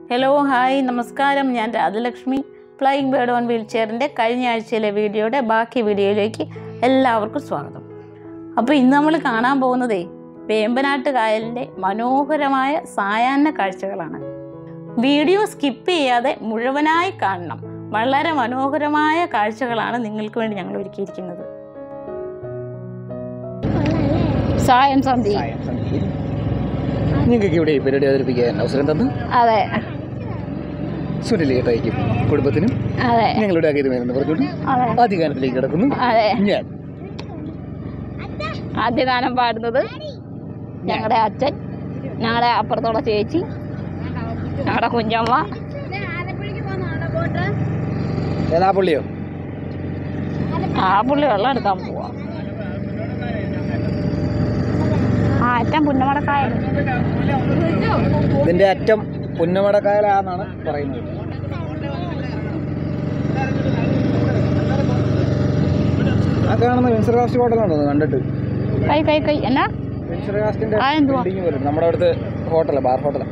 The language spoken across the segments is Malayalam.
ഹലോ ഹായ് നമസ്കാരം ഞാൻ Rajalakshmi flying bird on wheel ചെയറിൻ്റെ കഴിഞ്ഞ ആഴ്ചയിലെ വീഡിയോയുടെ ബാക്കി വീഡിയോയിലേക്ക് എല്ലാവർക്കും സ്വാഗതം അപ്പോൾ ഇന്ന് നമ്മൾ കാണാൻ പോകുന്നതേ വേമ്പനാട്ട് കായലിൻ്റെ മനോഹരമായ സായാഹ്ന കാഴ്ചകളാണ് വീഡിയോ സ്കിപ്പ് ചെയ്യാതെ മുഴുവനായി കാണണം വളരെ മനോഹരമായ കാഴ്ചകളാണ് നിങ്ങൾക്ക് വേണ്ടി ഞങ്ങൾ ഒരുക്കിയിരിക്കുന്നത് സായം സന്ധി നിങ്ങൾക്ക് ഇവിടെ ഈ പരിപാടി അവതരിപ്പിക്കാൻ അവസരം തന്നു അതെ സുനിലേട്ടായിരിക്കും കുടുംബത്തിനും അതെ ഞങ്ങളുടെ അകരുമേനെന്ന് പറഞ്ഞുകൊണ്ട് അതെ ആദ്യകാലത്തിലേക്ക് കിടക്കുന്നു അതെ ഞാൻ ആദ്യ ഗാനം പാടുന്നത് ഞങ്ങളുടെ അച്ഛൻ ഞങ്ങളുടെ അപ്പുറത്തുള്ള ചേച്ചി ഞങ്ങളുടെ കുഞ്ഞമ്മ ഏതാ പുള്ളിയോ ആ പുള്ളി വെള്ളം എടുക്കാൻ പോവാ ആ അച്ഛൻ പുന്നമടക്കായ ഇതിന്റെ അറ്റം പുന്നമടക്കായലാന്നാണ് പറയുന്നത് ആ കാണുന്ന വിൻസർ കാസ്റ്റ് ഹോട്ടലാണോ കണ്ടിട്ട് കൈ കൈ കൈ എന്നാ വിൻസർ കാസ്റ്റിന്റെ ആ, എന്തുവാ? ബിൽഡിംഗ് പോലെ നമ്മുടെ അവിടുത്തെ ഹോട്ടലാ ബാർ ഹോട്ടലാ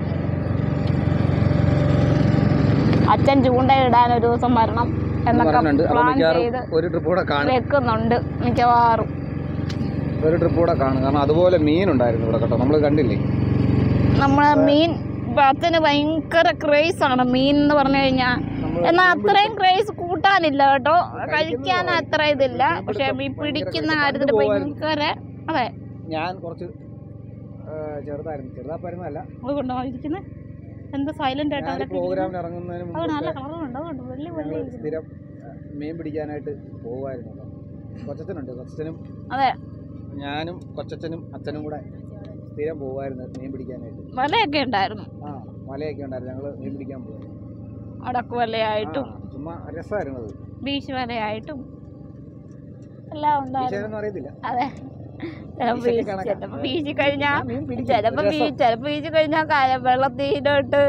അച്ഛൻ ചൂണ്ടയിടാൻ ഒരു ദിവസം വരണം എന്നൊക്കെ പറഞ്ഞിട്ടുണ്ട് അപ്പൊ പ്ലാൻ മിക്കവാറും ചെയ്ത് ഒരു ട്രിപ്പ് കൂടെ കാണും വെക്കുന്നുണ്ട് മിക്കവാറും ഒരു ട്രിപ്പ് കൂടെ കാണും കാരണം അതുപോലെ മീനുണ്ടായിരുന്നു ഇവിടെ കേട്ടോ നമ്മൾ കണ്ടില്ലേ നമ്മളെ മീൻ ഇപ്പൊ അച്ഛന് ഭയങ്കര ക്രേസ് ആണ് മീൻ എന്ന് പറഞ്ഞു കഴിഞ്ഞാൽ നമ്മള് എന്നാൽ അത്രയും ക്രേസ് കൂട്ടാനില്ല കേട്ടോ കഴിക്കാൻ അത്ര ഇതില്ല പക്ഷെ ഈ പിടിക്കുന്ന കാര്യത്തിൽ ഭയങ്കര അതെ ഞാൻ കുറച്ച് ആ, ചെറുതായിരുന്നു ചെറുതാപ്പായിരുന്നല്ല അതുകൊണ്ടോ ഇരിക്കുന്നത് എന്ത് സൈലന്റ് ആയിട്ട് ഞാൻ അവരൊക്കെ പ്രോഗ്രാമിന് ഇറങ്ങുന്നതിന് അത് നല്ല മുമ്പ് കളറുണ്ട് അതുകൊണ്ട് വെള്ളി വെള്ളി ഞങ്ങൾ സ്ഥിരം ആ, മീൻ പിടിക്കാനായിട്ട് പോകുമായിരുന്നു കേട്ടോ കൊച്ചച്ഛനുണ്ട് കൊച്ചച്ഛനും അതെ ഞാനും കൊച്ചച്ഛനും അച്ഛനും കൂടെ സ്ഥിരം പോകുമായിരുന്നു മീൻ പിടിക്കാനായിട്ട് വലയൊക്കെ ഉണ്ടായിരുന്നു ആ മലയൊക്കെ ഉണ്ടായിരുന്നു ഞങ്ങൾ മീൻ പിടിക്കാൻ പോകും അടക്ക് വലയായിട്ടും ചുമ്മാ രസമായിരുന്നു അത് ബീച്ച് വലയായിട്ടും എല്ലാം ഉണ്ടായിരുന്നു ഈശ്വരനൊന്നും അറിയത്തില്ല അതെ ചിലപ്പോ ബീച്ചൊക്കെ ബീച്ച് കണക്കാ. ചിലപ്പോ ബീച്ച് കഴിഞ്ഞാ ആ, മീൻ പിടിക്കും. ചിലപ്പോ ഒരു ബീച്ച് രസം. ചിലപ്പോ ബീച്ച് കഴിഞ്ഞാ കായ- വെള്ളത്തിലോട്ട്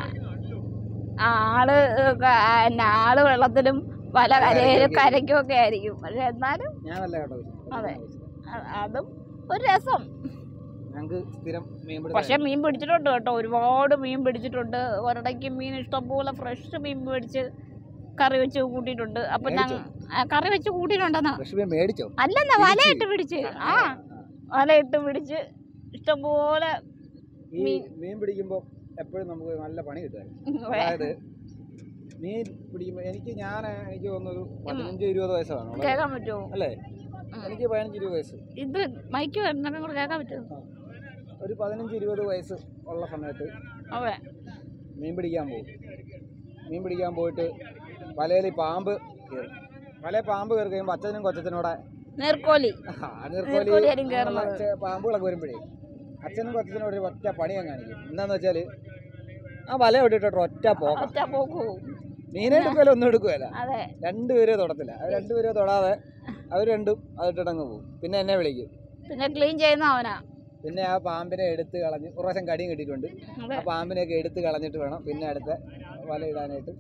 ആള് ക- പിന്നെ ആള് വെള്ളത്തിലും പല കരയിലും കരയ്ക്കും ഒക്കെ ആയിരിക്കും പക്ഷെ എന്നാലും ഞാനല്ല കേട്ടോ അതെ. അ- അതും ഒരു രസം ഞങ്ങൾക്ക് സ്ഥിരം മീൻ പക്ഷെ മീൻ പിടിച്ചിട്ടുണ്ട് കേട്ടോ ഒരുപാട് മീൻ പിടിച്ചിട്ടുണ്ട് ഒരിടയ്ക്ക് മീൻ ഇഷ്ടംപോലെ ഫ്രഷ് മീൻ പിടിച്ച് കറി വെച്ച് കൂട്ടിയിട്ടുണ്ട് അപ്പൊ ഞങ്ങൾ കറി വെച്ച് കൂട്ടിയിട്ടുണ്ടെന്നാ ഫ്രഷ് മീൻ മേടിച്ചോ അല്ലെന്നാ വലയിട്ട് പിടിച്ച് ആ വലയിട്ട് പിടിച്ച് ഇഷ്ടംപോലെ ഈ മീൻ- മീൻ പിടിക്കുമ്പോൾ എപ്പോഴും നമുക്ക് നല്ല പണി കിട്ടുമായിരുന്നു അതായത് മീൻ പിടിക്കുമ്പോൾ എനിക്ക് ഞാൻ എനിക്ക് തോന്നുന്നൊരു പതിനഞ്ച് ഇരുപത് വയസ്സാണ് ഉള്ളത്. കേൾക്കാൻ പറ്റുമോ അല്ലേ ഉം. എനിക്ക് പതിനഞ്ച് ഇരുപത് വയസ്സ് ഇത് മൈക്ക് വരുന്നൊക്കെ കൂടെ കേൾക്കാൻ പറ്റുമോ ഒരു പതിനഞ്ച് ഇരുപത് വയസ്സ് ഉള്ള സമയത്ത് അതെ മീൻ പിടിക്കാൻ പോകും മീൻ പിടിക്കാൻ പോയിട്ട് വലയിൽ പാമ്പ് കയറും വലയിൽ പാമ്പ് കയറി കഴിയുമ്പോൾ അച്ഛനും കൊച്ചനും കൂടെ നീർക്കോലി നീർക്കോലി നീർക്കോലിയായിരിക്കും കയറുന്നത്. അങ്ങനെയുള്ള ചെ- പാമ്പുകളൊക്കെ വരുമ്പോഴേ അച്ഛനും കൊച്ചനും ഒരു ഒറ്റ പണി ഞാൻ കാണിക്കും എന്താന്ന് വെച്ചാൽ ആ വല വിട്ടിട്ട് ഒറ്റ പോക്കാം ഒറ്റ പോക്കു മീനെ എടുക്കുമല്ലോ ഒന്നും എടുക്കുമല്ല അതെ രണ്ടുപേരെ തൊടത്തില്ല അവർ രണ്ടുപേരെ തൊടാതെ അവർ രണ്ടും അതിട്ടിട്ടങ്ങ് പോകും പിന്നെ എന്നെ വിളിക്കും പിന്നെ ക്ലീൻ ചെയ്യുന്ന അവനാ പിന്നെ ആ പാമ്പിനെ എടുത്ത് കളഞ്ഞ് ഒരു പ്രാവശ്യം കടിയും കിട്ടിയിട്ടുണ്ട് അതെ ആ പാമ്പിനെയൊക്കെ എടുത്ത് കളഞ്ഞിട്ട് വേണം പിന്നെ അടുത്ത വല ഇടാനായിട്ട്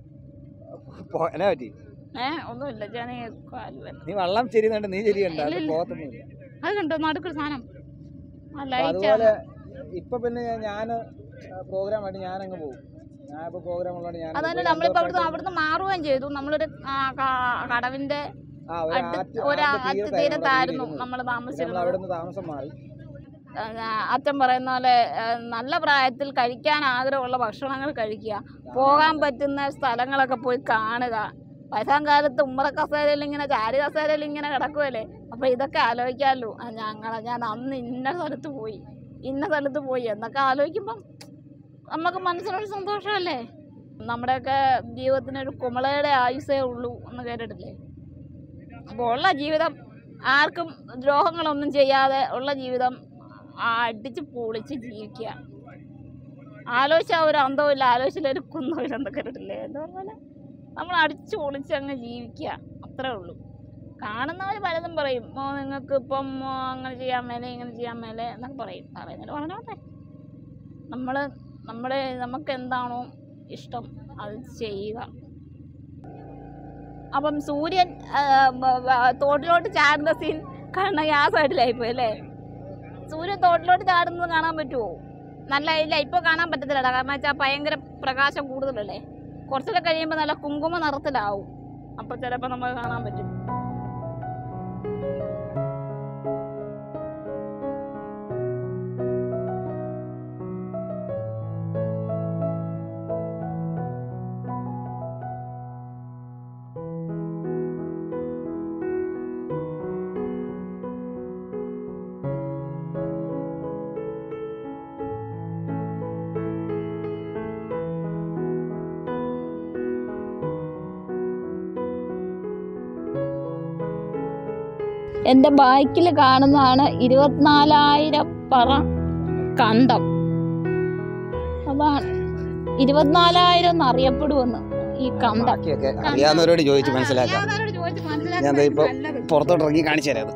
പോ- എന്നാ പറ്റി ഏ ഒന്നുമില്ല ഞാൻ കാല് വേദന. നീ വള്ളം ചെരിയുന്നുണ്ട് നീ ചെരിയണ്ട അത് ഇല്ലില്ല. പോകത്തൊന്നുമില്ല അത് കണ്ടോ നടുക്കൊരു സാധനം ആ അപ്പൊ ലൈറ്റ് അതുപോലെ ഇപ്പൊ പിന്നെ ഞാൻ പ്രോഗ്രാം ആയിട്ട് ഞാൻ അങ്ങ് പോകും ഞാൻ ഇപ്പൊ പ്രോഗ്രാം ഉള്ളതുകൊണ്ട് ഞാൻ അതന്നെ നമ്മളിപ്പോ അവിടുന്ന് അവിടുന്ന് മാറുകയും ചെയ്തു നമ്മളൊരു ആ, ക- കടവിന്റെ ആ ഒരു അടുത്ത് ആറ്റ് ഒരു ആറ്റ് അറ്റ് തീരത്തായിരുന്നു തീരത്തായിരുന്നു ഇരുന്നത്. നമ്മൾ പിന്നെ നമ്മൾ താമസിച്ചിരുന്നത് അവിടെ നിന്ന് താമസം മാറി ആ, അച്ഛൻ പറയുന്ന പോലെ ആ, നല്ല പ്രായത്തിൽ കഴിക്കാൻ ആഗ്രഹമുള്ള ഭക്ഷണങ്ങൾ കഴിക്കുക പോകാൻ പറ്റുന്ന സ്ഥലങ്ങളൊക്കെ പോയി കാണുക വയസ്സാം കാലത്ത് ഉമ്മറ കസേരയിൽ ഇങ്ങനെ ചാരി കസേരയിൽ ഇങ്ങനെ കിടക്കുമല്ലേ അപ്പോൾ ഇതൊക്കെ ആലോചിക്കാമല്ലോ ആ, ഞങ്ങളെ ഞാൻ അന്ന് ഇന്ന സ്ഥലത്ത് പോയി ഇന്ന സ്ഥലത്ത് പോയി എന്നൊക്കെ ആലോചിക്കുമ്പം നമുക്ക് മനസ്സിനൊരു സന്തോഷമല്ലേ നമ്മുടെയൊക്കെ ജീവിതത്തിനൊരു കുമളയുടെ ആയുസേ ഉള്ളൂ എന്ന് കേട്ടിട്ടില്ലേ അപ്പോൾ ഉള്ള ജീവിതം ആർക്കും ദ്രോഹങ്ങളൊന്നും ചെയ്യാതെ ഉള്ള ജീവിതം അടിച്ച് പൊളിച്ച് ജീവിക്കുക ആലോചിച്ചാൽ ഒരു അന്തമില്ല ആലോചിച്ചില്ല ഒരു കുന്തമില്ല എന്നൊക്കെ കേട്ടിട്ടില്ലേ എന്താ പറഞ്ഞാൽ നമ്മൾ അടിച്ച് പൊളിച്ച് അങ്ങ് ജീവിക്കുക അത്രേ ഉള്ളൂ കാണുന്നവർ പലതും പറയും ഓ നിങ്ങൾക്ക് ഇപ്പം ഓ, അങ്ങനെ ചെയ്യാൻ മേലെ ഇങ്ങനെ ചെയ്യാൻ മേലെ എന്നൊക്കെ പറയും പറയുന്നത് പറഞ്ഞോട്ടെ നമ്മൾ നമ്മുടെ നമുക്ക് എന്താണോ ഇഷ്ടം അത് ചെയ്യുക അപ്പം സൂര്യൻ ആ, ബ- ബ- തോട്ടിലോട്ട് ചാടുന്ന സീൻ കാണണമെങ്കിൽ ആ സൈഡിലായിപ്പോയി അല്ലേ സൂര്യൻ തോട്ടിലോട്ട് ചാടുന്നത് കാണാൻ പറ്റുമോ നല്ല ഇല്ല ഇപ്പോൾ കാണാൻ പറ്റത്തില്ലടാ കാരണം വെച്ചാൽ ഭയങ്കര പ്രകാശം കൂടുതലല്ലേ കുറച്ചുകൂടെ കഴിയുമ്പോൾ നല്ല കുങ്കുമ നിറത്തിലാവും അപ്പോൾ ചിലപ്പോൾ നമുക്ക് കാണാൻ പറ്റും എൻ്റെ ബാക്കിൽ കാണുന്നതാണ് ഇരുപത്തിനാലായിരം പറ കണ്ടം അതാണ് ഇരുപത്തിനാലായിരം എന്ന് അറിയപ്പെടുമെന്ന് ഈ കണ്ടം ബാക്കിയൊക്കെ അറിയാവുന്നവരോട് ചോദിച്ച് മനസ്സിലാക്കാം അറിയാവുന്നവരോട് ചോദിച്ച് മനസ്സിലാക്കുന്നത് ഞാൻ ദേ ഇപ്പൊ നല്ലത്. പുറത്തോട്ട് ഇറങ്ങി കാണിച്ചു തരാം അത്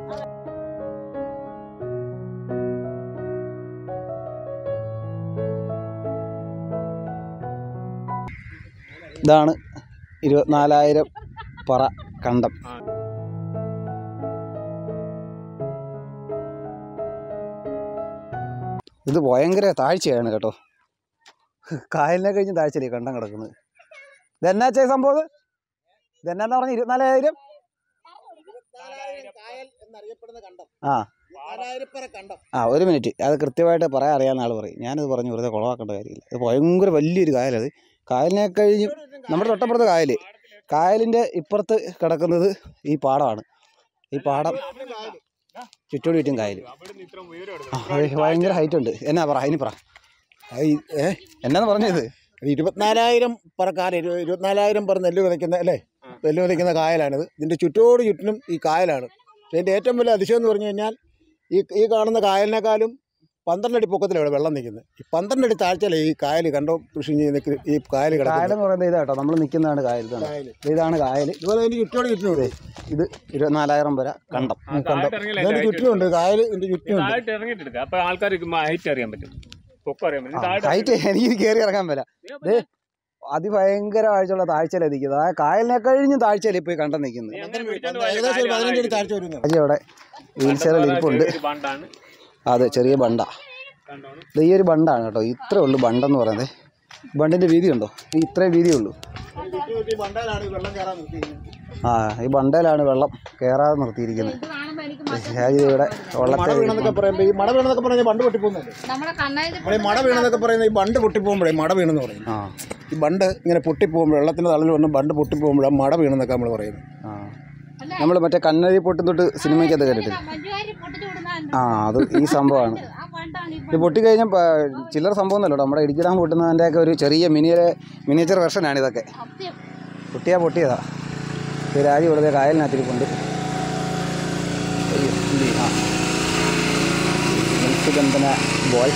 ഇതാണ് ഇരുപത്തിനാലായിരം പറ കണ്ടം ഇത് ഭയങ്കര താഴ്ചയാണ് കേട്ടോ കായലിനെ കഴിഞ്ഞ് താഴ്ചയില്ലേ കണ്ടം കിടക്കുന്നത് ഇതെന്നാ ചെയ്യ സംഭവം ഇത്? ഇതെന്നാന്ന് പറഞ്ഞ ഇരുപത്തിനാലായിരം ആ ആ ഒരു മിനിറ്റ് അത് കൃത്യമായിട്ട് പറയാൻ അറിയാവുന്ന ആൾ പറയും ഞാനിത് പറഞ്ഞു വെറുതെ കുളവാക്കേണ്ട കാര്യമില്ല ഇത് ഭയങ്കര വലിയൊരു കായലത് കായലിനെ കഴിഞ്ഞ് നമ്മുടെ തൊട്ടപ്പുറത്ത് കായൽ കായലിൻ്റെ ഇപ്പുറത്ത് കിടക്കുന്നത് ഈ പാടമാണ് ഈ പാടം ചുറ്റോട് ചുറ്റും കായൽ ആ അത് ഭയങ്കര ഹൈറ്റ് ഉണ്ട് എന്നാ പറ അതിന് പറ ഏ എന്നാന്ന് പറഞ്ഞത് ഇരുപത്തിനാലായിരം പറ കാല ഇരു- ഇരുപത്തിനാലായിരം പറ നെല്ല് വിതയ്ക്കുന്ന അല്ലേ നെല്ല് വിതയ്ക്കുന്ന കായലാണിത് ഇതിൻ്റെ ചുറ്റോട് ചുറ്റിനും ഈ കായലാണ് പക്ഷേ ഇതിൻ്റെ ഏറ്റവും വലിയ അതിശയം എന്ന് പറഞ്ഞു കഴിഞ്ഞാൽ ഈ ഈ കാണുന്ന കായലിനേക്കാളും പന്ത്രണ്ട് അടി പൊക്കത്തിലാണ് വെള്ളം നിൽക്കുന്നത് ഈ പന്ത്രണ്ട് അടി താഴ്ചയിലെ ഈ കായൽ കണ്ടോ കൃഷി ചെയ്യുന്ന കൃ- ഈ കായൽ കായൽ കിടക്കുന്നത് എന്ന് പറയുന്നത് ഇതാട്ടോ നമ്മൾ നിൽക്കുന്നതാണ് കായൽ ഇതാണ് കായൽ ഇതാണ് കായൽ ഇതുപോലെ അതിൻ്റെ ചുറ്റോട് ചുറ്റിനുണ്ട് ഇത് ഇരുപത്തിനാലായിരം വരെ കണ്ടം കണ്ടോ ഇതിൻ്റെ ചുറ്റിനുണ്ട് കായൽ ഇതിൻ്റെ ചുറ്റിനുണ്ട് താഴോട്ട് ഇറങ്ങിയിട്ട് എടുക്കുക അപ്പൊ ആൾക്കാർക്ക് ഹൈറ്റ് അറിയാൻ പറ്റും പൊക്കം അറിയാൻ പറ്റും താഴോട്ട് ഹൈറ്റ് എനിക്ക് കയറി ഇറങ്ങാൻ പറ്റില്ല ദേ അതിഭയങ്കര ആഴ്ചയുള്ള താഴ്ചയിലാണ് നിൽക്കുന്നത് ആ കായലിനെ കഴിഞ്ഞും താഴ്ചയിൽ ഇപ്പോൾ കണ്ടം നിൽക്കുന്നത് നീ അങ്ങനെ വിളിച്ചോണ്ട് പോയ ഏകദേശം ഒരു കാര്യം പതിനഞ്ച് അടി ആളായിട്ട് താഴ്ച വരുന്നത് രാജി അവിടെ വീൽ ചെയറിൽ ഇരിപ്പുണ്ട് ഒരു ബണ്ടാണ് അതെ ചെറിയ ബണ്ട കണ്ടോണം ഇത് ഈ ഒരു ബണ്ടാണ് കേട്ടോ ഇത്രേ ഉള്ളൂ ബണ്ടെന്ന് പറയുന്നത് ബണ്ടിൻ്റെ വീതി ഉണ്ടോ ഈ ഇത്രേ വീതിയേ ഉള്ളൂ ഈ ബണ്ടയിലാണ് ഈ വെള്ളം കയറാൻ നിർത്തിയിരിക്കുന്നത് ആ ഈ ബണ്ടയിലാണ് വെള്ളം കയറാതെ നിർത്തിയിരിക്കുന്നത് ഇത് കാണുമ്പോൾ എനിക്ക് രാജി ഇവിടെ മട വള്ളത്തെ വീണെന്നൊക്കെ പറയുമ്പോൾ ഈ മട വീണെന്നൊക്കെ പറഞ്ഞാൽ ബണ്ട് പൊട്ടിപ്പോകുന്നല്ലേ നമ്മുടെ കണ്ണായത് നമ്മൾ ഈ മട വീണെന്നൊക്കെ പറയുന്നത് ഈ ബണ്ട് പൊട്ടിപ്പോകുമ്പോഴേ മട വീണെന്ന് പറയും ആ ഈ ബണ്ട് ഇങ്ങനെ പൊട്ടിപ്പോകുമ്പോൾ വെള്ളത്തിൻ്റെ തള്ളിൽ വന്ന് ബണ്ട് പൊട്ടിപ്പോകുമ്പോഴാണ് മട വീണെന്നൊക്കെ നമ്മൾ പറയുന്നത് ആ നമ്മൾ മറ്റേ കണ്ണഴി പൊട്ടും തൊട്ട് സിനിമയ്ക്കകത്ത് കണ്ടിട്ടില്ല മഞ്ജുവാരി പൊട്ടിച്ചു കൊടുക്കാൻ ആ അത് ഈ സംഭവമാണ് ആ പണ്ടാണ് ഇത് പൊട്ടിക്കഴിഞ്ഞാൽ പ- ചില്ലറ സംഭവം ഒന്നുമല്ലോ നമ്മുടെ ഇടുക്കി ഡാം പൊട്ടുന്നതിൻ്റെയൊക്കെ ഒരു ചെറിയ മിനിയെ മിനിയേച്ചർ വെർഷനാണ് ഇതൊക്കെ സത്യം പൊട്ടിയാ പൊട്ടിയതാ ഇത് രാജി വെറുതെ കായലിനകത്തിരിപ്പുണ്ട് അയ്യോ, എന്ത് ചെയ്യും? ആ മത്സ്യബന്ധന ബോയ്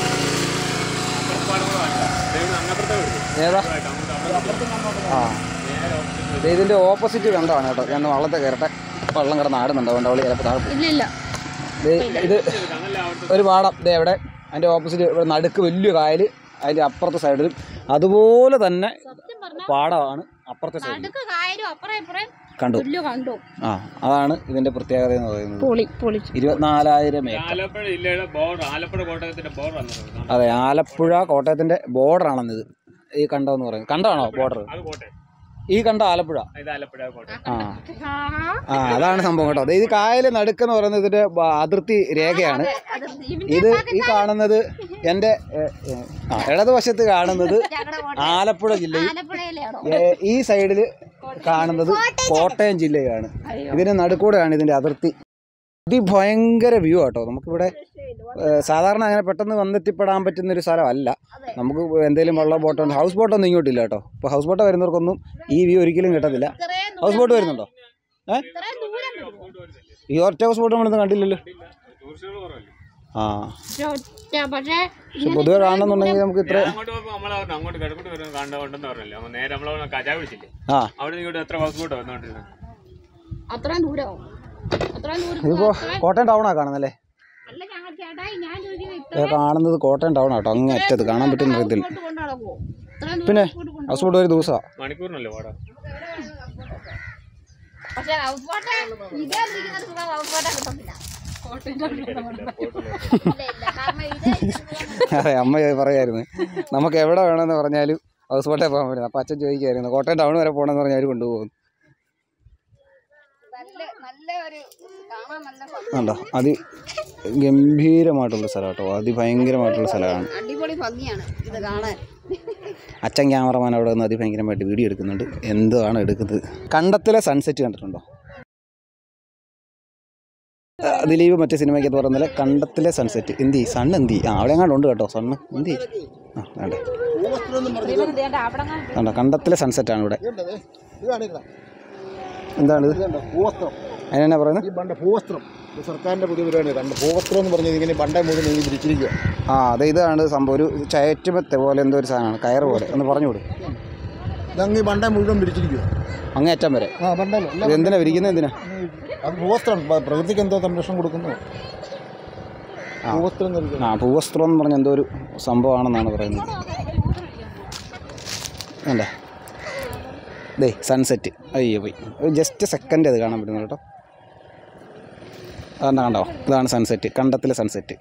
അങ്ങനത്തെ ഏതാ ആ ദേ ഇതിൻ്റെ ഓപ്പോസിറ്റ് കണ്ടമാണ് കേട്ടോ ഞാൻ ഒന്ന് വള്ളത്തെ കയറട്ടെ വള്ളം കിടന്ന് ആടുന്നുണ്ട് അതുകൊണ്ട് അവള് ചിലപ്പോൾ താഴെ പോകും. ഇല്ലില്ല ദേ ഇത് ഒരു പാടം ദേ അവിടെ അതിൻ്റെ ഓപ്പോസിറ്റ് ഇവിടെ നടുക്ക് വലിയ കായൽ അതിൻ്റെ അപ്പുറത്തെ സൈഡിലും അതുപോലെ തന്നെ സത്യം പറഞ്ഞാൽ പാടമാണ് അപ്പുറത്തെ സൈഡിൽ നടുക്ക് കായലും അപ്പുറം ഇപ്പുറം കണ്ടു പുല്ല് കണ്ടു ആ അതാണ് ഇതിൻ്റെ പ്രത്യേകത എന്ന് പറയുന്നത് പൊളി പൊളി ഇരുപത്തിനാലായിരം ഏക്കർ ആലപ്പുഴ ജില്ലയുടെ ബോർഡർ ആലപ്പുഴ കോട്ടയത്തിന്റെ ബോർഡർ ആണ് അതെ ആലപ്പുഴ കോട്ടയത്തിൻ്റെ ബോർഡറാണെന്നിത് ഈ കണ്ടം എന്ന് പറയുന്നത് കണ്ടമാണോ ബോർഡർ അത് കോട്ടയം ഈ കണ്ടം ആലപ്പുഴ ഇത് ആലപ്പുഴ കോട്ടയം ആ ആ അതാണ് സംഭവം കേട്ടോ ദേ ഇത് കായൽ നടുക്കെന്ന് പറയുന്നത് ഇതിൻ്റെ ബ- അതിർത്തി രേഖയാണ് ഇത് ഈ കാണുന്നത് എൻ്റെ ഏ, ഏ, ആ ഇടതുവശത്ത് കാണുന്നത് ആലപ്പുഴ ജില്ലയും ആലപ്പുഴയിലാണോ ഏ, ഈ സൈഡിൽ കാണുന്നത് കോട്ടയം ജില്ലയാണ് ഇതിന് നടുക്കൂടെയാണ് ഇതിൻ്റെ അതിർത്തി അതിഭയങ്കര വ്യൂ ആട്ടോ നമുക്കിവിടെ ഏ, സാധാരണ അങ്ങനെ പെട്ടെന്ന് വന്നെത്തിപ്പെടാൻ പറ്റുന്ന ഒരു സ്ഥലമല്ല നമുക്ക് എന്തെങ്കിലും വെള്ളം ബോട്ടോ ഹൗസ് ബോട്ടൊന്നും ഇങ്ങോട്ടില്ല കേട്ടോ ഇപ്പോൾ ഹൗസ് ബോട്ട് വരുന്നവർക്കൊന്നും ഈ വ്യൂ ഒരിക്കലും കിട്ടത്തില്ല ഹൗസ് ബോട്ട് വരുന്നുണ്ടോ ഏ ഈ ഒറ്റ ഹൗസ് ബോട്ട് നമ്മളിന്ന് കണ്ടില്ലല്ലോ ടൂറിസ്റ്റുകൾ കുറവല്ലേ ആ പക്ഷേ പക്ഷെ പൊതുവെ കാണണമെന്നുണ്ടെങ്കിൽ നമുക്ക് ഇത്ര ഞാൻ അങ്ങോട്ട് പോകുമ്പോൾ നമ്മളെ പറഞ്ഞു അങ്ങോട്ട് കിഴക്കോട്ട് വരുന്നത് കണ്ടുകൊണ്ടെന്ന് പറഞ്ഞില്ലേ അപ്പൊ നേരെ നമ്മളെ കജാ വിളിച്ചില്ലേ ആ അവിടെ നിന്ന് ഇങ്ങോട്ട് എത്ര ഹൗസ് ബോട്ട് വന്നോണ്ടിരുന്നത് അത്രയും ദൂരമോ അത്രയും ദൂരം ഇതിപ്പോൾ കോട്ടയം ടൗണാണ് കാണുന്നല്ലേ അല്ല ഞങ്ങൾ ചേട്ടായി ഞാൻ ചോദിക്കുന്നത് ഇത് കാണുന്നത് കോട്ടയം ടൗൺ ആട്ടോ അങ്ങ് അറ്റത്ത് കാണാൻ പറ്റുന്ന രീതിയിൽ ഇങ്ങോട്ട് കൊണ്ടു നടക്കുമോ ഇത്രയും പിന്നെ ദൂരം ഇങ്ങോട്ട് കൊണ്ടു ഹൗസ് ബോട്ട് ഒരു ദിവസമാണ് മണിക്കൂറിനല്ലേ വാടാ പക്ഷേ ഹൗസ് ബോട്ട് ഇതേ ഇരിക്കുന്ന സുഖം ഹൗസ് ബോട്ടേ കിട്ടത്തില്ല അതെ അമ്മ പറയായിരുന്നു നമുക്ക് എവിടെ വേണമെന്ന് പറഞ്ഞാലും ഹൗസ് ബോട്ടേ പോകാൻ പറ്റും അപ്പം അച്ഛൻ ചോദിക്കായിരുന്നു കോട്ടയം ടൗൺ വരെ പോകണമെന്ന് പറഞ്ഞാൽ അവർ കൊണ്ടുപോകും ഉണ്ടോ അതി ഗംഭീരമായിട്ടുള്ള സ്ഥലം കേട്ടോ അതിഭയങ്കരമായിട്ടുള്ള സ്ഥലമാണ് അടിപൊളി ഭംഗിയാണ് ഇത് കാണാൻ അച്ഛൻ ക്യാമറമാൻ അവിടെ നിന്ന് അതിഭയങ്കരമായിട്ട് വീഡിയോ എടുക്കുന്നുണ്ട് എന്താണ് എടുക്കുന്നത് കണ്ടത്തിലെ സൺസെറ്റ് കണ്ടിട്ടുണ്ടോ ആ, ദിലീപ് മറ്റേ സിനിമയ്ക്കകത്ത് പറയുന്നില്ല കണ്ടത്തിലെ സൺസെറ്റ് എന്തി സൺ എന്തി ആ അവിടെ എങ്ങാണ്ട് ഉണ്ട് കേട്ടോ സണ്ണ് എന്തി ആ വേണ്ടേ കണ്ടോ കണ്ടത്തിലെ സൺസെറ്റാണ് ഇവിടെ ഇത് കാണിക്കണം എന്താണ് ഇത് ഇതുണ്ടോ ഭൂവസ്ത്രം അതിനെന്നാ പറയുന്നത് ഈ ബണ്ട ഭൂവസ്ത്രം ഇത് സർക്കാരിൻ്റെ പുതിയ പരിപാടി കണ്ട് ഭൂവസ്ത്രം എന്ന് പറഞ്ഞത് ഇങ്ങനെ ബണ്ട മുഴുവൻ നീങ്ങി തിരിച്ചിരിക്കുക ആ അതെ ഇതാണ് സംഭവം ഒരു ചയറ്റുമത്തെ പോലെ എന്തോ ഒരു സാധനമാണ് കയറ് പോലെ ഒന്ന് പറഞ്ഞുകൂടി ഇതങ്ങ് ഈ ബണ്ട മുഴുവൻ വിരിച്ചിരിക്കുക അങ്ങേ അറ്റം വരെ ആ ബണ്ടല്ലോ ഇത് എന്തിനാ വിരിക്കുന്നത് എന്തിനാ അത് ഭൂവസ്ത്രം പ- പ്രകൃതിക്ക് എന്തോ സംരക്ഷണം കൊടുക്കുന്നു ആ. ഭൂവസ്ത്രം നൽകുന്നു ആ ഭൂവസ്ത്രം എന്ന് പറഞ്ഞ എന്തോ ഒരു സംഭവമാണെന്നാണ് പറയുന്നത് വേണ്ട ദേ സൺസെറ്റ് അയ്യോ പോയി ഒരു ജസ്റ്റ് സെക്കൻഡ് അത് കാണാൻ പറ്റുന്നു കേട്ടോ അതെന്നാ കണ്ടോ ഇതാണ് സൺസെറ്റ് കണ്ടത്തിലെ സൺസെറ്റ്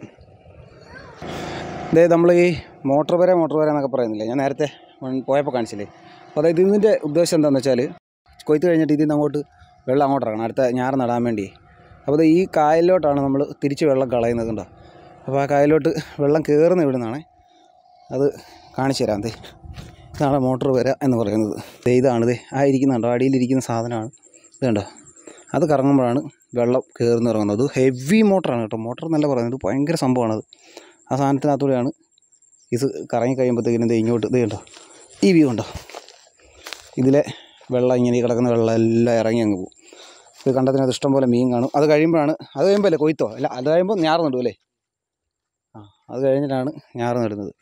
ദേ നമ്മൾ ഈ മോട്ടോർ വരെ മോട്ടോർ വരെ എന്നൊക്കെ പറയുന്നില്ലേ ഞാൻ നേരത്തെ വൺ- പോയപ്പോൾ കാണിച്ചില്ലേ അപ്പോൾ അതായത് ഇതിൻ്റെ ഉദ്ദേശം എന്താണെന്ന് വെച്ചാൽ കൊയ്ത്ത് കഴിഞ്ഞിട്ട് ഇതിൽ നിന്ന് അങ്ങോട്ട് വെള്ളം അങ്ങോട്ട് ഇറങ്ങണം അടുത്ത ഞാറ് നടാൻ വേണ്ടി അപ്പോൾ ദേ ഈ കായലിലോട്ടാണ് നമ്മൾ തിരിച്ച് വെള്ളം കളയുന്നത് കണ്ടോ അപ്പോൾ ആ കായലിലോട്ട് വെള്ളം കയറുന്ന ഇവിടെ നിന്നാണ് അത് കാണിച്ചു തരാം ദേ ഇതാണ് മോട്ടോർ വര എന്ന് പറയുന്നത് ദേ ഇതാണ് ദേ ആ ഇരിക്കുന്നുണ്ടോ അടിയിലിരിക്കുന്ന സാധനമാണ് ഇത് കണ്ടോ അത് കറങ്ങുമ്പോഴാണ് വെള്ളം കയറുന്ന ഇറങ്ങുന്നത് ഹെവി മോട്ടറാണ് കേട്ടോ മോട്ടർ എന്നല്ല പറയുന്നത് ഇത് ഭയങ്കര സംഭവമാണത് ആ സാധനത്തിനകത്തൂടെയാണ് ഇത് കറങ്ങി കഴിയുമ്പോഴത്തേക്കിനും ഇത് ഇങ്ങോട്ട് ഇത് കണ്ടോ ഈ വ്യൂ ഉണ്ടോ ഇതിലെ വെള്ളം ഇങ്ങനെ ഈ കിടക്കുന്ന വെള്ളം എല്ലാം ഇറങ്ങി അങ്ങ് പോകും ഇത് കണ്ടതിനകത്ത് ഇഷ്ടം പോലെ മീൻ കാണും അത് കഴിയുമ്പോഴാണ് അത് കഴിയുമ്പോൾ അല്ലേ കൊയ്ത്തോ അല്ല അത് കഴിയുമ്പോൾ ഞാറ് നടും അല്ലേ ആ അത് കഴിഞ്ഞിട്ടാണ് ഞാറ് നടുന്നത്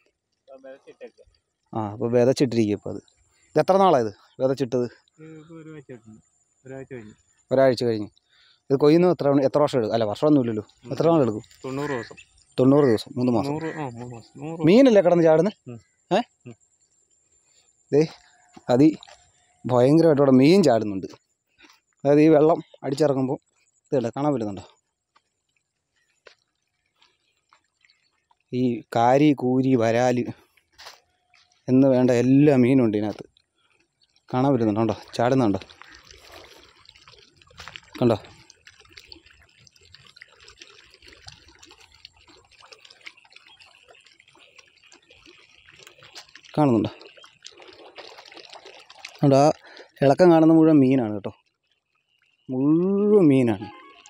ആ അപ്പോൾ വിതച്ചിട്ടിരിക്കും ഇപ്പോൾ അത് ഇത് എത്ര നാളായത് വിതച്ചിട്ടത് ഒരാഴ്ച ഒരാഴ്ച കഴിഞ്ഞു ഒരാഴ്ച കഴിഞ്ഞ് ഇത് കൊയ്യുന്നത് എത്ര എത്ര വർഷം എടുക്കും അല്ല വർഷമൊന്നുമില്ലല്ലോ എത്ര നാൾ എടുക്കും തൊണ്ണൂറ് ദിവസം തൊണ്ണൂറ് ദിവസം മൂന്ന് മാസം നൂറ് ആ മൂന്ന് മാസം നൂറ് മീനല്ലേ കിടന്ന് ചാടുന്നത് ഉം. ഏ ഉം. ദേ അതി ഭയങ്കരമായിട്ട് ഇവിടെ മീൻ ചാടുന്നുണ്ട് അതായത് ഈ വെള്ളം അടിച്ചിറങ്ങുമ്പോൾ ഇതല്ല കാണാൻ പറ്റുന്നുണ്ടോ ഈ കാരി കൂരി വരാല് എന്ന് വേണ്ട എല്ലാ മീനും ഉണ്ട് ഇതിനകത്ത് കാണാൻ പറ്റുന്നുണ്ടോ കണ്ടോ ചാടുന്നുണ്ടോ കണ്ടോ കാണുന്നുണ്ടോ അതുകൊണ്ട് ആ ഇളക്കം കാണുന്ന മുഴുവൻ മീനാണ് കേട്ടോ മുഴുവൻ മീനാണ്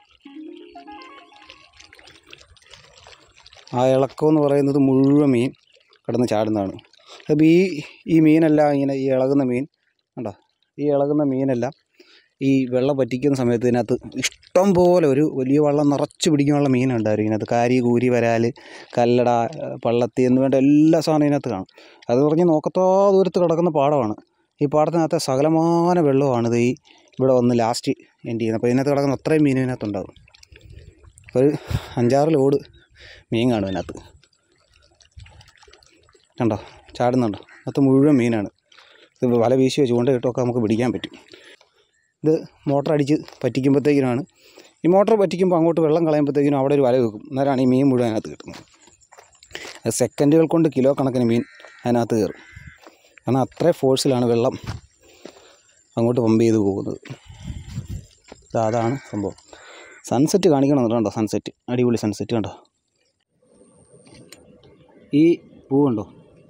ആ ഇളക്കം എന്ന് പറയുന്നത് മുഴുവൻ മീൻ കിടന്ന് ചാടുന്നതാണ് അപ്പോൾ ഈ ഈ മീനെല്ലാം ഇങ്ങനെ ഈ ഇളകുന്ന മീൻ കണ്ടോ ഈ ഇളകുന്ന മീനെല്ലാം ഈ വെള്ളം പറ്റിക്കുന്ന സമയത്ത് ഇതിനകത്ത് ഇഷ്ടം പോലെ ഒരു വലിയ വള്ളം നിറച്ച് പിടിക്കാനുള്ള മീനുണ്ടായിരുന്നു ഇതിനകത്ത് കാരി കൂരി വരാൽ കല്ലട പള്ളത്തി എന്ന് വേണ്ട എല്ലാ സാധനവും ഇതിനകത്ത് കാണും അത് പറഞ്ഞ് നോക്കത്തോ ദൂരത്ത് കിടക്കുന്ന പാടമാണ് ഈ പാടത്തിനകത്തെ സകലമാന വെള്ളമാണിത് ഈ ഇവിടെ വന്ന് ലാസ്റ്റ് എൻഡ് ചെയ്യുന്നത് അപ്പോൾ ഇതിനകത്ത് കിടക്കുന്ന അത്രയും മീൻ ഇതിനകത്തുണ്ടാകും ഒരു അഞ്ചാറ് ലോഡ് മീൻ കാണും ഇതിനകത്ത് കണ്ടോ ചാടുന്നുണ്ടോ അത് മുഴുവൻ മീനാണ് ഇത് വല വീശിയോ ചൂണ്ടയിട്ടൊക്കെ നമുക്ക് പിടിക്കാൻ പറ്റും ഇത് മോട്ടർ അടിച്ച് പറ്റിക്കുമ്പോഴത്തേക്കിനാണ് ഈ മോട്ടർ പറ്റിക്കുമ്പോൾ അങ്ങോട്ട് വെള്ളം കളയുമ്പോഴത്തേക്കിനും അവിടെ ഒരു വല വെക്കും അന്നേരമാണ് ഈ മീൻ മുഴുവൻ അതിനകത്ത് കിട്ടുന്നത് അത് സെക്കൻഡുകൾ കൊണ്ട് കിലോ കണക്കിന് മീൻ അതിനകത്ത് കയറും കാരണം അത്ര ഫോഴ്സിലാണ് വെള്ളം അങ്ങോട്ട് പമ്പ് ചെയ്ത് പോകുന്നത് ദാ അതാണ് സംഭവം സൺസെറ്റ് കാണിക്കണം കണ്ടോ സൺസെറ്റ് അടിപൊളി സൺസെറ്റ് കണ്ടോ ഈ പൂ കണ്ടോ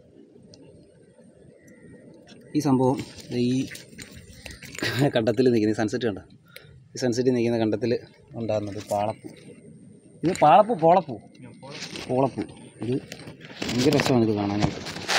ഈ സംഭവം ദേ ഈ കണ്ടത്തിൽ നിൽക്കുന്ന സൺസെറ്റ് കണ്ടോ ഈ സൺസെറ്റിൽ നിൽക്കുന്ന കണ്ടത്തിൽ ഉണ്ടാകുന്നത് പാളപ്പൂ ഇത് പാളപ്പൂ പോളപ്പൂ പോളപ്പൂ ഇത് ഭയങ്കര രസമാണ് ഇത് കാണാനായിട്ട്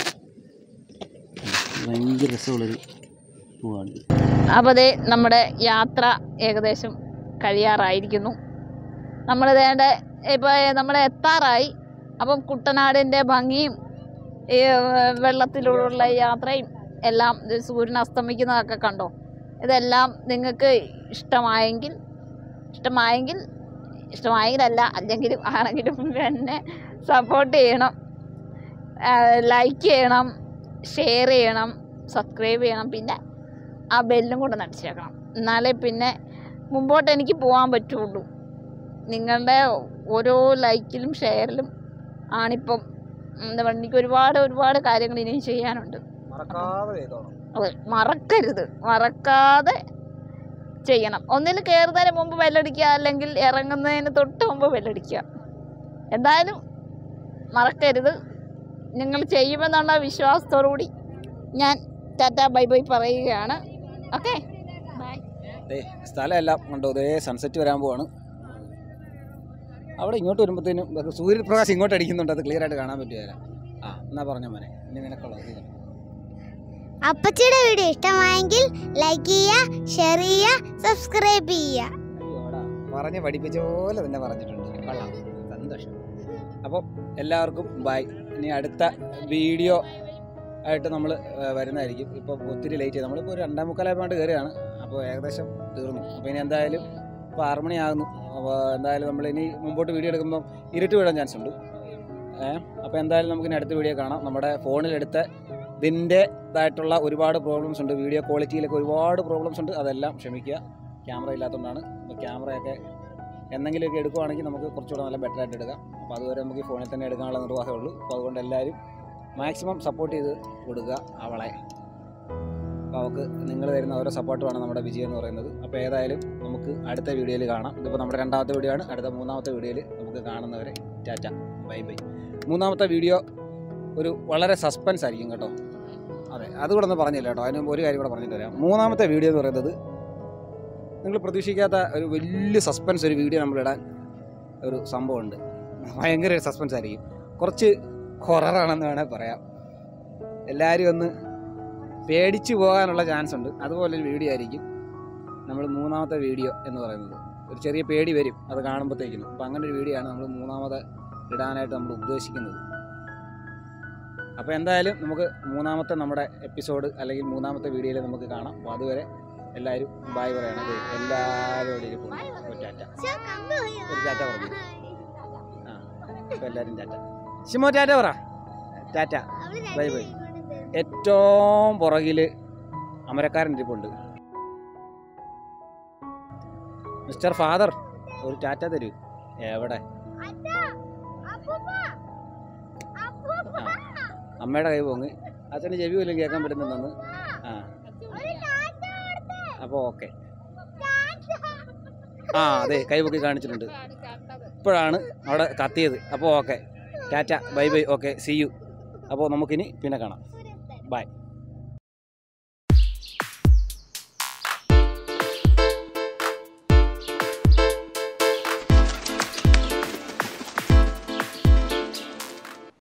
ഭയങ്കര രസമുള്ളൊരു പൂവാണിത് അപ്പോൾ ദേ നമ്മുടെ യാത്ര ഏകദേശം കഴിയാറായിരിക്കുന്നു നമ്മൾ വേണ്ട ഇപ്പോൾ നമ്മൾ എത്താറായി അപ്പം കുട്ടനാടിൻ്റെ ഭംഗിയും ഈ ഏർ, വെള്ളത്തിലൂടെയുള്ള യാത്രയും എല്ലാം ഇത് സൂര്യൻ അസ്തമിക്കുന്നതൊക്കെ കണ്ടോ ഇതെല്ലാം നിങ്ങൾക്ക് ഇഷ്ടമായെങ്കിൽ ഇഷ്ടമായെങ്കിൽ ഇഷ്ടമായെങ്കിലല്ല അല്ലെങ്കിലും ആണെങ്കിലും എന്നെ സപ്പോർട്ട് ചെയ്യണം ലൈക്ക് ചെയ്യണം ഷെയർ ചെയ്യണം സബ്സ്ക്രൈബ് ചെയ്യണം പിന്നെ ആ ബെല്ലും കൂടെ നടിച്ചേക്കണം എന്നാലേ പിന്നെ മുമ്പോട്ട് എനിക്ക് പോകാൻ പറ്റുള്ളൂ നിങ്ങളുടെ ഓരോ ലൈക്കിലും ഷെയറിലും ആണിപ്പം എന്താ പറയുക എനിക്ക് ഒരുപാട് ഒരുപാട് കാര്യങ്ങൾ ഇനിയും ചെയ്യാനുണ്ട് മറക്കാതെ ചെയ്തോണം അതെ മറക്കരുത് മറക്കാതെ ചെയ്യണം ഒന്നിൽ കയറുന്നതിന് മുമ്പ് ബെല്ലടിക്കുക അല്ലെങ്കിൽ ഇറങ്ങുന്നതിന് തൊട്ട് മുമ്പ് ബെല്ലടിക്കുക എന്തായാലും മറക്കരുത് നിങ്ങൾ ചെയ്യുമെന്നുള്ള വിശ്വാസത്തോടു കൂടി ഞാൻ ടാറ്റ ബൈ ബൈ പറയുകയാണ് ഓക്കെ ബൈ ദേ സ്ഥലമെല്ലാം കണ്ടോ ഇതേ സൺസെറ്റ് വരാൻ പോവാണ് അവിടെ ഇങ്ങോട്ട് വരുമ്പോഴത്തേനും അത് സൂര്യപ്രകാശം ഇങ്ങോട്ട് അടിക്കുന്നുണ്ട് അത് ക്ലിയർ ആയിട്ട് കാണാൻ പറ്റുകയില്ല ആ എന്നാ പറഞ്ഞ മോനെ ഇനി നിനക്കുള്ളത് ഇത്. അപ്പച്ചിയുടെ വീഡിയോ ഇഷ്ടമായെങ്കിൽ ലൈക്ക് ചെയ്യുക ഷെയർ ചെയ്യുക സബ്സ്ക്രൈബ് ചെയ്യുക അയ്യോടാ പറഞ്ഞ് പഠിപ്പിച്ച പോലെ തന്നെ പറഞ്ഞിട്ടുണ്ട് കൊള്ളാം സന്തോഷം അപ്പോൾ എല്ലാവർക്കും ബൈ ഇനി അടുത്ത വീഡിയോ ആയിട്ട് നമ്മൾ വരുന്നതായിരിക്കും ഇപ്പോൾ ഒത്തിരി ലേറ്റ് ചെയ്ത് നമ്മളിപ്പോൾ ഒരു രണ്ടാം മുക്കാലായപ്പോണ്ട് കയറിയാണ് അപ്പോൾ ഏകദേശം തീർന്നു അപ്പോൾ ഇനി എന്തായാലും ഇപ്പോൾ ആറ് മണിയാകുന്നു അപ്പോൾ എന്തായാലും നമ്മൾ ഇനി മുമ്പോട്ട് വീഡിയോ എടുക്കുമ്പോൾ ഇരുട്ട് വീഴാൻ ചാൻസ് ഉണ്ട് ഏഹ് അപ്പോൾ എന്തായാലും നമുക്ക് ഇനി അടുത്ത വീഡിയോ കാണാം നമ്മുടെ ഫോണിലെടുത്ത ഇതിൻ്റെതായിട്ടുള്ള ഒരുപാട് പ്രോബ്ലംസ് ഉണ്ട് വീഡിയോ ക്വാളിറ്റിയിലൊക്കെ ഒരുപാട് പ്രോബ്ലംസ് ഉണ്ട് അതെല്ലാം ക്ഷമിക്കുക ക്യാമറ ഇല്ലാത്തതുകൊണ്ടാണ് അപ്പോൾ ക്യാമറയൊക്കെ എന്തെങ്കിലുമൊക്കെ എടുക്കുവാണെങ്കിൽ നമുക്ക് കുറച്ചുകൂടെ നല്ല ബെറ്റർ ആയിട്ട് എടുക്കാം അപ്പോൾ അതുവരെ നമുക്ക് ഈ ഫോണിൽ തന്നെ എടുക്കാനുള്ള നിർവാഹമേ ഉള്ളൂ അപ്പോൾ അതുകൊണ്ട് എല്ലാവരും മാക്സിമം സപ്പോർട്ട് ചെയ്ത് കൊടുക്കുക അവളെ അപ്പോൾ അവൾക്ക് നിങ്ങൾ തരുന്ന ഓരോ സപ്പോർട്ടുമാണ് നമ്മുടെ വിജയം എന്ന് പറയുന്നത് അപ്പോൾ ഏതായാലും നമുക്ക് അടുത്ത വീഡിയോയിൽ കാണാം ഇതിപ്പോൾ നമ്മുടെ രണ്ടാമത്തെ വീഡിയോ ആണ് അടുത്ത മൂന്നാമത്തെ വീഡിയോയിൽ നമുക്ക് കാണുന്നവരെ ടാറ്റ ബൈ ബൈ മൂന്നാമത്തെ വീഡിയോ ഒരു വളരെ സസ്പെൻസ് ആയിരിക്കും കേട്ടോ അതെ അതുകൂടെ ഒന്ന് പറഞ്ഞില്ല കേട്ടോ അതിന് മുമ്പ് ഒരു കാര്യം കൂടെ പറഞ്ഞിട്ട് വരാം മൂന്നാമത്തെ വീഡിയോ എന്ന് പറയുന്നത് നിങ്ങൾ പ്രതീക്ഷിക്കാത്ത ഒരു വലിയ സസ്പെൻസ് ഒരു വീഡിയോ നമ്മളിടാൻ ഒരു സംഭവമുണ്ട് ഭയങ്കര ഒരു സസ്പെൻസ് ആയിരിക്കും കുറച്ച് ഹൊററാണെന്ന് വേണേൽ പറയാം എല്ലാവരും ഒന്ന് പേടിച്ചു പോകാനുള്ള ചാൻസ് ഉണ്ട് അതുപോലെ ഒരു വീഡിയോ ആയിരിക്കും നമ്മൾ മൂന്നാമത്തെ വീഡിയോ എന്ന് പറയുന്നത് ഒരു ചെറിയ പേടി വരും അത് കാണുമ്പോഴത്തേക്കിനും അപ്പം അങ്ങനെ ഒരു വീഡിയോ ആണ് നമ്മൾ മൂന്നാമത് ഇടാനായിട്ട് നമ്മൾ ഉദ്ദേശിക്കുന്നത് അപ്പോൾ എന്തായാലും നമുക്ക് മൂന്നാമത്തെ നമ്മുടെ എപ്പിസോഡ് അല്ലെങ്കിൽ മൂന്നാമത്തെ വീഡിയോയിൽ നമുക്ക് കാണാം അപ്പോൾ അതുവരെ എല്ലാവരും ബായ് പറയണം ദേ എല്ലാവരും ഇവിടെ ഇരിപ്പുണ്ട് ഒരു ടാറ്റ ഒരു ടാറ്റ പറഞ്ഞു ആ അപ്പോൾ എല്ലാവരും ടാറ്റ ഷിമോ ടാറ്റ പറ ടാറ്റ ബൈ ബൈ ഏറ്റവും പുറകിൽ അമരക്കാരൻ ഇരിപ്പുണ്ട് മിസ്റ്റർ ഫാദർ ഒരു ടാറ്റ തരൂ എവിടെ അമ്മയുടെ കൈ പോങ്ങ് അച്ഛൻ്റെ ചെവി പോലും കേൾക്കാൻ പറ്റുന്നുണ്ടെന്ന് ആ അപ്പോൾ ഓക്കെ ആ അതെ കൈ പൊക്കി കാണിച്ചിട്ടുണ്ട് ഇപ്പോഴാണ് അവിടെ കത്തിയത് അപ്പോൾ okay tata bye bye okay see you അപ്പോൾ നമുക്കിനി പിന്നെ കാണാം ബൈ